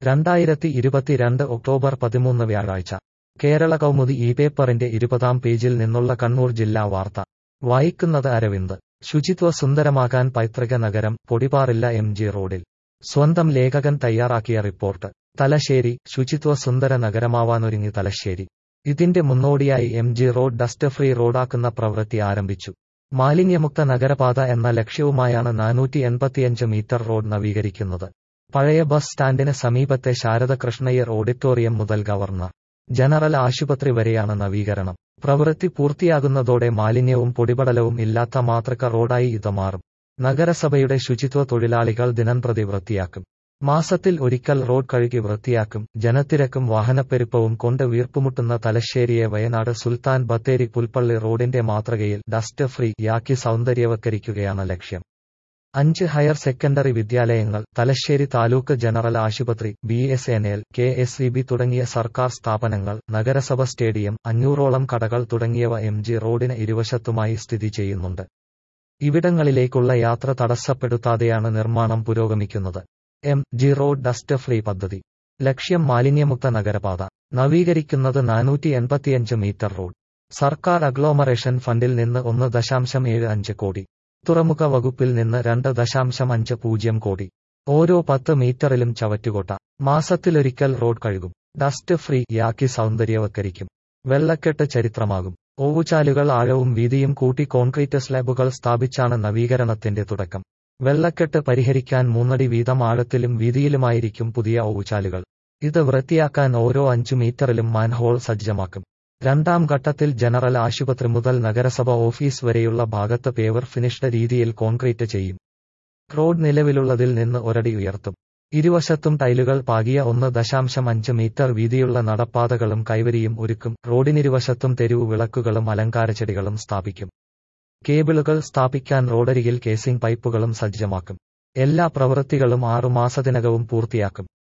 രണ്ടായിരത്തി ഇരുപത്തിരണ്ട് ഒക്ടോബർ പതിമൂന്ന് വ്യാഴാഴ്ച കേരള കൗമുദി ഈ പേപ്പറിന്റെ ഇരുപതാം പേജിൽ നിന്നുള്ള കണ്ണൂർ ജില്ലാ വാർത്ത വായിക്കുന്നത് അരവിന്ദ് ശുചിത്വ സുന്ദരമാകാൻ പൈതൃക നഗരം പൊടിപാറില്ല എം ജി റോഡിൽ സ്വന്തം ലേഖകൻ തയ്യാറാക്കിയ റിപ്പോർട്ട് തലശ്ശേരി ശുചിത്വ സുന്ദര നഗരമാവാനൊരുങ്ങി തലശ്ശേരി ഇതിന്റെ മുന്നോടിയായി M G road dust free റോഡാക്കുന്ന പ്രവൃത്തി ആരംഭിച്ചു മാലിന്യമുക്ത നഗരപാത എന്ന ലക്ഷ്യവുമായാണ് നാനൂറ്റി എൺപത്തിയഞ്ച് മീറ്റർ റോഡ് നവീകരിക്കുന്നത് പഴയ ബസ് സ്റ്റാൻഡിന് സമീപത്തെ ശാരദ കൃഷ്ണയ്യർ ഓഡിറ്റോറിയം മുതൽ ഗവർണർ ജനറൽ ആശുപത്രി വരെയാണ് നവീകരണം പ്രവൃത്തി പൂർത്തിയാകുന്നതോടെ മാലിന്യവും പൊടിപടലവും ഇല്ലാത്ത മാതൃക റോഡായി ഇത് മാറും നഗരസഭയുടെ ശുചിത്വ തൊഴിലാളികൾ ദിനംപ്രതി വൃത്തിയാക്കും മാസത്തിൽ ഒരിക്കൽ റോഡ് കഴുകി വൃത്തിയാക്കും ജനത്തിരക്കും വാഹനപ്പെരുപ്പവും കൊണ്ട് വീർപ്പുമുട്ടുന്ന തലശ്ശേരിയെ വയനാട് സുൽത്താൻ ബത്തേരി പുൽപ്പള്ളി റോഡിന്റെ മാതൃകയിൽ ഡസ്റ്റ് ഫ്രീ യാക്കി സൗന്ദര്യവൽക്കരിക്കുകയാണ് ലക്ഷ്യം അഞ്ച് ഹയർ സെക്കൻഡറി വിദ്യാലയങ്ങൾ തലശ്ശേരി താലൂക്ക് ജനറൽ ആശുപത്രി B S N L K S E B തുടങ്ങിയ സർക്കാർ സ്ഥാപനങ്ങൾ നഗരസഭ സ്റ്റേഡിയം അഞ്ഞൂറോളം കടകൾ തുടങ്ങിയവ എം ജി റോഡിന് ഇരുവശത്തുമായി സ്ഥിതി ചെയ്യുന്നുണ്ട് ഇവിടങ്ങളിലേക്കുള്ള യാത്ര തടസ്സപ്പെടുത്താതെയാണ് നിർമ്മാണം പുരോഗമിക്കുന്നത് M G road dust free പദ്ധതി ലക്ഷ്യം മാലിന്യമുക്ത നഗരപാത നവീകരിക്കുന്നത് നാനൂറ്റി എൺപത്തിയഞ്ച് മീറ്റർ റോഡ് സർക്കാർ അഗ്ലോമറേഷൻ ഫണ്ടിൽ നിന്ന് ഒന്ന് ദശാംശം ഏഴ് അഞ്ച് കോടി തുറമുഖ വകുപ്പിൽ നിന്ന് രണ്ട് ദശാംശം അഞ്ച് പൂജ്യം കോടി ഓരോ പത്ത് മീറ്ററിലും ചവറ്റുകൊട്ട മാസത്തിലൊരിക്കൽ റോഡ് കഴുകും ഡസ്റ്റ് ഫ്രീ യാക്കി സൗന്ദര്യവൽക്കരിക്കും വെള്ളക്കെട്ട് ചരിത്രമാകും ഓവുചാലുകൾ ആഴവും വീതിയും കൂട്ടി കോൺക്രീറ്റ് സ്ലാബുകൾ സ്ഥാപിച്ചാണ് നവീകരണത്തിന്റെ തുടക്കം വെള്ളക്കെട്ട് പരിഹരിക്കാൻ മൂന്നടി വീതം ആഴത്തിലും വീതിയിലുമായിരിക്കും പുതിയ ഓവുചാലുകൾ ഇത് വൃത്തിയാക്കാൻ ഓരോ അഞ്ചു മീറ്ററിലും മാൻഹോൾ സജ്ജമാക്കും രണ്ടാം ഘട്ടത്തിൽ ജനറൽ ആശുപത്രി മുതൽ നഗരസഭ ഓഫീസ് വരെയുള്ള ഭാഗത്ത് പേവർ ഫിനിഷ്ഡ് രീതിയിൽ കോൺക്രീറ്റ് ചെയ്യും റോഡ് നിലവിലുള്ളതിൽ നിന്ന് ഒരടി ഉയർത്തും ഇരുവശത്തും ടൈലുകൾ പാകിയ ഒന്ന് ദശാംശം അഞ്ച് മീറ്റർ വീതിയുള്ള നടപ്പാതകളും കൈവരിയും ഒരുക്കും റോഡിനിരുവശത്തും തെരുവു വിളക്കുകളും അലങ്കാരച്ചെടികളും സ്ഥാപിക്കും കേബിളുകൾ സ്ഥാപിക്കാൻ റോഡരികിൽ കേസിംഗ് പൈപ്പുകളും സജ്ജമാക്കും എല്ലാ പ്രവൃത്തികളും ആറുമാസത്തിനകവും പൂർത്തിയാക്കും